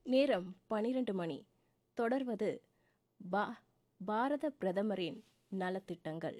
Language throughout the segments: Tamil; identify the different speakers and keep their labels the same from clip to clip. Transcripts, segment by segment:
Speaker 1: நேரம் பனிரெண்டு மணி தொடர்வது பா பாரத பிரதமரின் நலத்திட்டங்கள்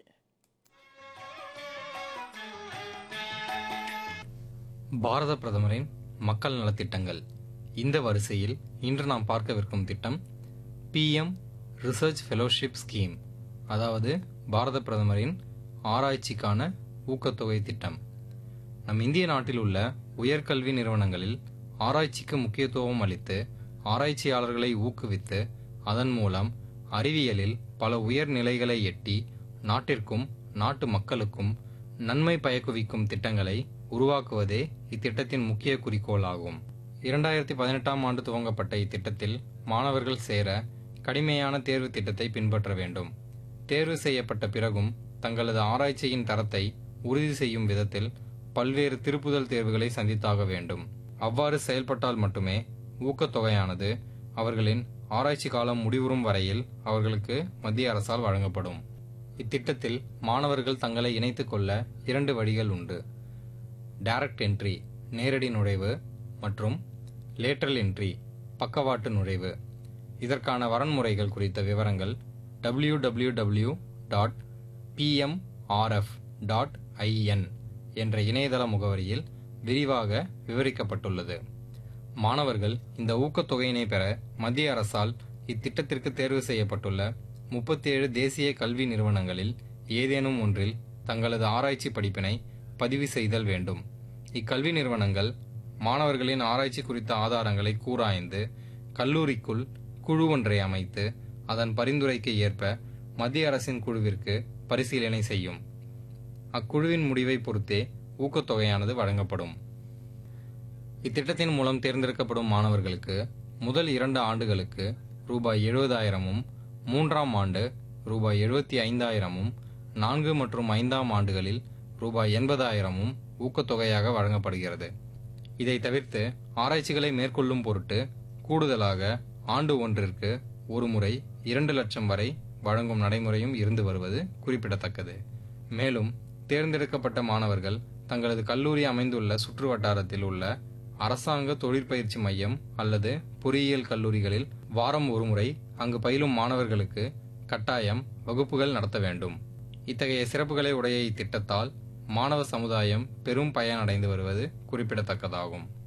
Speaker 2: பாரத பிரதமரின் மக்கள் நலத்திட்டங்கள் இந்த வரிசையில் இன்று நாம் பார்க்கவிருக்கும் திட்டம் பிஎம் ரிசர்ச் ஃபெலோஷிப் ஸ்கீம் அதாவது பாரத பிரதமரின் ஆராய்ச்சிக்கான ஊக்கத்தொகை திட்டம் நம் இந்திய நாட்டில் உள்ள உயர்கல்வி நிறுவனங்களில் ஆராய்ச்சிக்கு முக்கியத்துவம் அளித்து ஆராய்ச்சியாளர்களை ஊக்குவித்து அதன் மூலம் அறிவியலில் பல உயர் நிலைகளை எட்டி நாட்டிற்கும் நாட்டு மக்களுக்கும் நன்மை பயக்குவிக்கும் திட்டங்களை உருவாக்குவதே இத்திட்டத்தின் முக்கிய குறிக்கோள் ஆகும் இரண்டாயிரத்தி பதினெட்டாம் ஆண்டு துவங்கப்பட்ட இத்திட்டத்தில் மாணவர்கள் சேர கடுமையான தேர்வு திட்டத்தை பின்பற்ற வேண்டும் தேர்வு செய்யப்பட்ட பிறகும் தங்களது ஆராய்ச்சியின் தரத்தை உறுதி செய்யும் விதத்தில் பல்வேறு திருப்புதல் தேர்வுகளை சந்தித்தாக வேண்டும் அவ்வாறு செயல்பட்டால் மட்டுமே ஊக்கத்தொகையானது அவர்களின் ஆராய்ச்சி காலம் முடிவுறும் வரையில் அவர்களுக்கு மத்திய அரசால் வழங்கப்படும் இத்திட்டத்தில் மாணவர்கள் தங்களை இணைத்துக் கொள்ள இரண்டு வழிகள் உண்டு டைரக்ட் என்ட்ரி நேரடி நுழைவு மற்றும் லேட்டரல் என்ட்ரி பக்கவாட்டு நுழைவு இதற்கான வரன்முறைகள் குறித்த விவரங்கள் W W W dot PMRF dot IN என்ற இணையதள முகவரியில் விரிவாக விவரிக்கப்பட்டுள்ளது மாணவர்கள் இந்த ஊக்கத்தொகையினை பெற மத்திய அரசால் இத்திட்டத்திற்கு தேர்வு செய்யப்பட்டுள்ள முப்பத்தி ஏழு தேசிய கல்வி நிறுவனங்களில் ஏதேனும் ஒன்றில் தங்களது ஆராய்ச்சி படிப்பினை பதிவு செய்தல் வேண்டும் இக்கல்வி நிறுவனங்கள் மாணவர்களின் ஆராய்ச்சி குறித்த ஆதாரங்களை கூராய்ந்து கல்லூரிக்குள் குழு ஒன்றை அமைத்து அதன் பரிந்துரைக்கு ஏற்ப மத்திய அரசின் குழுவிற்கு பரிசீலனை செய்யும் அக்குழுவின் முடிவை பொறுத்தே ஊக்கத்தொகையானது வழங்கப்படும் இத்திட்டத்தின் மூலம் தேர்ந்தெடுக்கப்படும் மாணவர்களுக்கு முதல் இரண்டு ஆண்டுகளுக்கு ரூபாய் எழுபதாயிரமும் மூன்றாம் ஆண்டு ரூபாய் எழுபத்தி ஐந்தாயிரமும் நான்கு மற்றும் ஐந்தாம் ஆண்டுகளில் ரூபாய் எண்பதாயிரமும் ஊக்கத்தொகையாக வழங்கப்படுகிறது இதை தவிர்த்து ஆராய்ச்சிகளை மேற்கொள்ளும் பொருட்டு கூடுதலாக ஆண்டு ஒன்றிற்கு ஒரு முறை இரண்டு லட்சம் வரை வழங்கும் நடைமுறையும் இருந்து வருவது குறிப்பிடத்தக்கது மேலும் தேர்ந்தெடுக்கப்பட்ட மாணவர்கள் தங்களது கல்லூரி அமைந்துள்ள சுற்று வட்டாரத்தில் உள்ள அரசாங்க தொழிற்பயிற்சி மையம் அல்லது பொறியியல் கல்லூரிகளில் வாரம் ஒருமுறை அங்கு பயிலும் மாணவர்களுக்கு கட்டாயம் வகுப்புகள் நடத்த வேண்டும் இத்தகைய சிறப்புகளை உடைய இத்திட்டத்தால் மாணவ சமுதாயம் பெரும் பயனடைந்து வருவது குறிப்பிடத்தக்கதாகும்